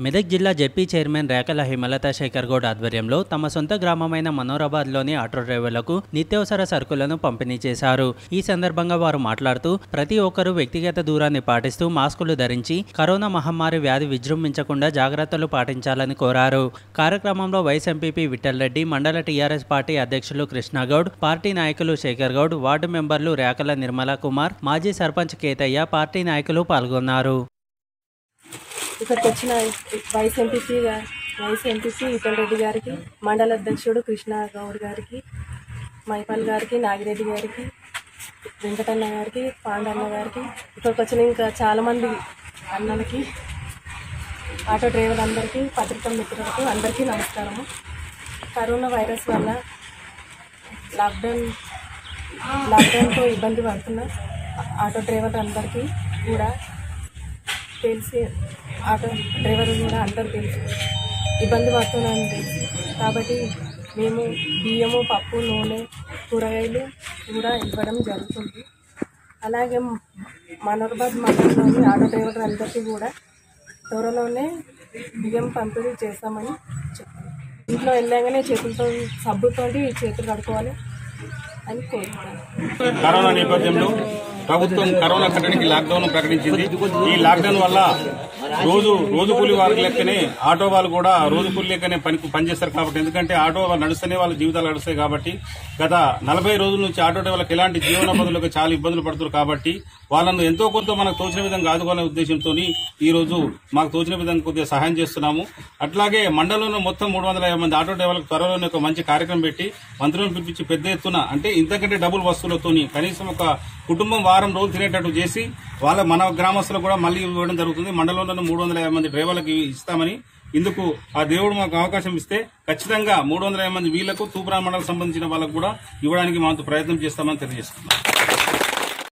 మెదక్ జిల్లా ZP chairman Rekala Himalatha Shekar Goud ఆధ్వర్యంలో తమ సొంత గ్రామమైన మనోరాబాద్లోని ఆటో డ్రైవర్లకు నిత్యావసర సరుకులను పంపిణీ చేశారు ఈ సందర్భంగా వారు మాట్లాడుతూ ప్రతి ఒక్కరూ వ్యక్తిగత దూరాన్ని పాటిస్తూ మాస్కులు ధరించి కరోనా మహమ్మారి వ్యాధి విజృంభించకుండా జాగ్రత్తలు పాటించాలని కోరారు కార్యక్రమంలో వైస్ ఎంపీపీ విఠల్ రెడ్డి మండల టీఆర్ఎస్ పార్టీ అధ్యక్షులు కృష్ణగౌడ్ పార్టీ నాయకులు శేఖర్ గౌడ్ వార్డు మెంబర్లు రేకల నిర్మలా కుమార్ మాజీ సర్పంచ్ కేతయ్య పార్టీ నాయకులు పాల్గొన్నారు ఇక్కడికి వచ్చిన వైస్ ఎంపీపీ గా- వైస్ ఎంపీపీ విఠల్ రెడ్డి గారికి మండల అధ్యక్షుడు కృష్ణ గౌడ్ గారికి మైపాల్ గారికి నాగిరెడ్డి గారికి వెంకటన్న గారికి పాండన్న గారికి ఇక్కడికి వచ్చిన ఇంకా చాలామంది అన్నలకి ఆటో డ్రైవర్లందరికీ పత్రికా మిత్రులకు అందరికీ నమస్కారము కరోనా వైరస్ వల్ల లాక్డౌన్ లాక్డౌన్తో ఇబ్బంది పడుతున్న ఆటో డ్రైవర్లు అందరికీ కూడా తెలిసి ఆటో డ్రైవర్ కూడా అందరూ తెలుసు ఇబ్బంది పడుతున్నాను తెలుసు కాబట్టి మేము బియ్యము పప్పు నూనె కూరగాయలు కూడా ఇవ్వడం జరుగుతుంది అలాగే మనోర్బాద్ మండలంలోని ఆటో డ్రైవర్లు అందరికీ కూడా త్వరలోనే బియ్యం పంపిణీ చేస్తామని చెప్పాను ఇంట్లో వెళ్ళగానే చేతులతో సబ్బుతోటి చేతులు కడుక్కోవాలి అని కోరుతున్నాను కరోనా నేపథ్యంలో ప్రభుత్వం కరోనా కట్టడికి లాక్డౌన్ ప్రకటించింది ఈ లాక్డౌన్ వల్ల రోజు రోజు కూలి వారికి లెక్కనే ఆటో వాళ్ళు కూడా రోజు కూలి లెక్కనే పని పనిచేస్తారు కాబట్టి ఎందుకంటే ఆటో వాళ్ళు నడుస్తేనే వాళ్ళ జీవితాలు నడుస్తాయి కాబట్టి గత నలభై రోజుల నుంచి ఆటో డ్రైవర్లకు ఎలాంటి జీవనోపాధులకు చాలా ఇబ్బందులు పడుతున్నారు కాబట్టి వాళ్ళను ఎంతో కొంత మనకు తోచిన విధంగా ఆదుకోవాలనే ఉద్దేశంతో ఈ రోజు మాకు తోచిన విధంగా కొద్దిగా సహాయం చేస్తున్నాము అట్లాగే మండలంలో మొత్తం మూడు వందల యాభై మంది ఆటో డ్రైవర్లకు త్వరలోనే ఒక మంచి కార్యక్రమం పెట్టి మంత్రులను పిలిపించి పెద్ద ఎత్తున అంటే ఇంతకంటే డబుల్ వస్తువులతోని కనీసం ఒక కుటుంబం వారం రోజులు తినేటట్టు చేసి వాళ్ళ మన గ్రామస్తులకు కూడా మళ్ళీ ఇవ్వడం జరుగుతుంది మండలంలోనే మూడు వందల యాభై మంది డ్రైవర్లకు ఇస్తామని ఇందుకు ఆ దేవుడు మాకు అవకాశం ఇస్తే ఖచ్చితంగా మూడు వందల యాభై మంది వీళ్లకు తూపురా మండలం సంబంధించిన వాళ్ళకు కూడా ఇవ్వడానికి మా వంతు ప్రయత్నం చేస్తామని తెలియజేస్తున్నాం